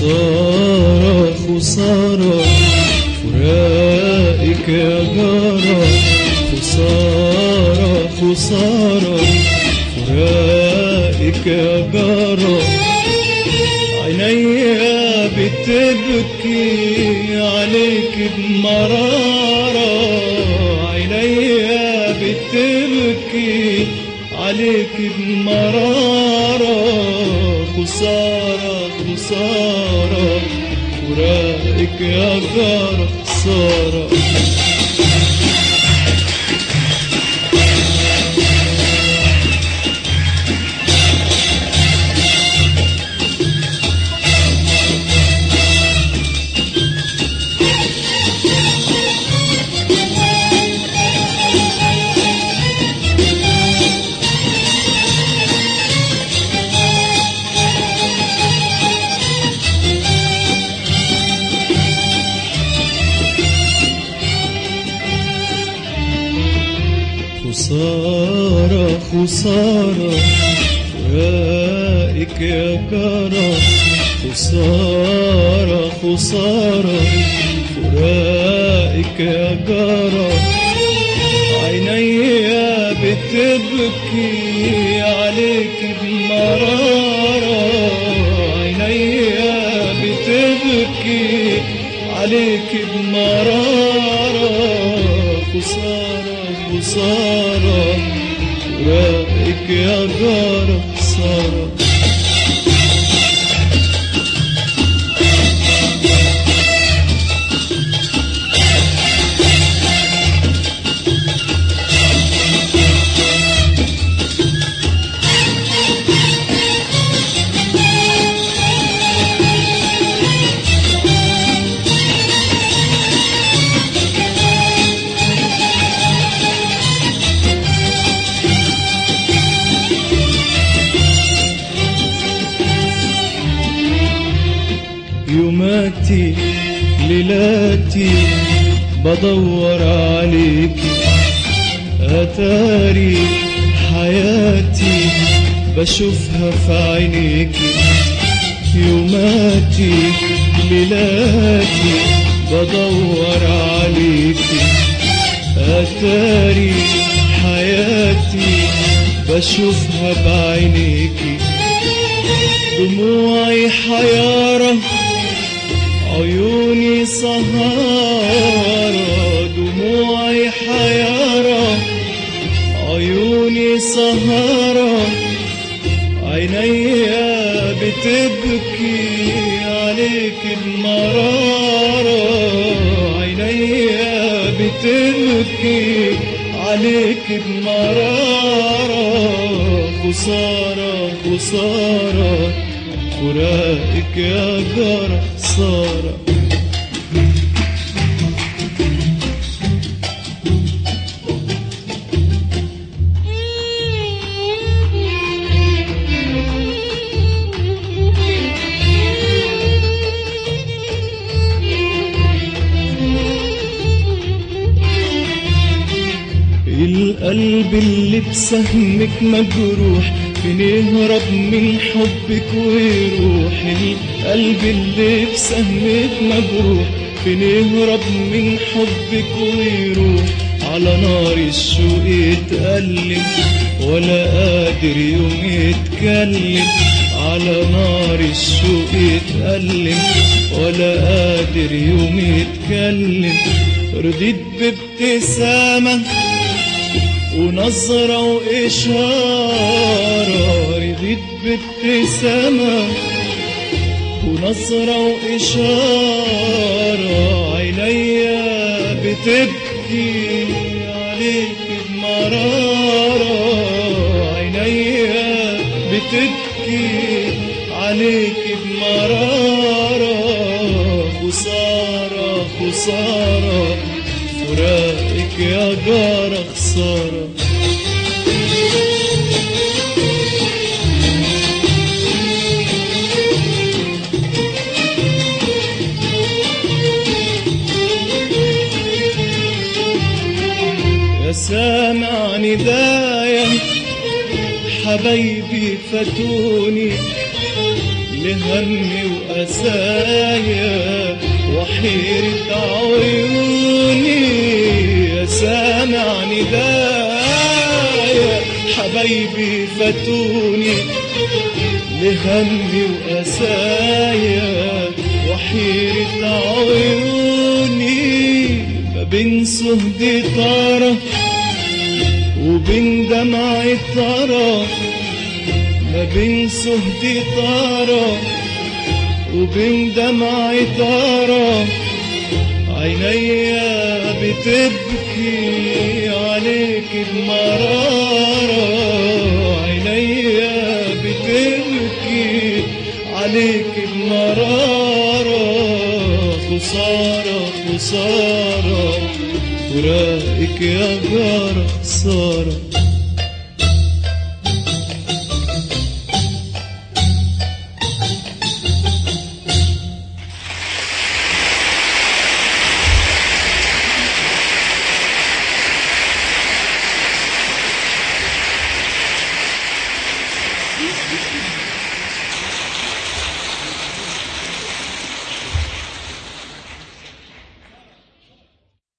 خسارة خسارة فراقك يا جارة خسارة خسارة فراقك يا جارة عينيا بتبكي عليك بمرارة عينيا بتبكي عليك بمرارة خسارة خسارة فراقك يا جارة خسارة خسارة خسارة فراقك يا جارة خسارة خسارة فراقك يا جارة عينيا بتبكي عليك بمرارة عينيا بتبكي عليك بمرارة خسارة خسارة فراقك يا جارة خسارة يوماتي ليلاتي بدور عليكي أتاري حياتي بشوفها في عينيكي يوماتي ليلاتي بدور عليكي أتاري حياتي بشوفها بعينيكي دموعي حيارة عيوني سهارة دموعي حيارة عيوني سهارة عينيا بتبكي عليك بمرارة عينيا بتبكي عليك بمرارة خسارة خسارة فراقك يا جارة خسارة القلب اللي بسهمك مجروح فين يهرب من حبك ويروح القلب اللي بسهمك مجروح فين يهرب من حبك ويروح على نار الشوق يتألم ولا قادر يوم يتكلم على نار الشوق يتألم ولا قادر يوم يتكلم رضيت بابتسامة ونظرة وإشارة رضيت بابتسامة ونظرة وإشارة عينيا بتبكي عليك بمرارة عينيا بتبكي عليك بمرارة خسارة خسارة فراقك يا جارة خسارة يا سامع ندايا حبايبي فاتوني لهمي وأسايا وحيرة عيوني يا سامع ندايا حبايبي فاتوني لهمي وأسايا وحيرة عيوني ما بين سهدي طرف وبين دمعة طرف ما بين سهدي طرف وبين دمعة طرف عينيا بتبكي عليك بمرارة عينيا بتبكي عليك بمرارة خسارة خسارة فراقك يا جارة خسارة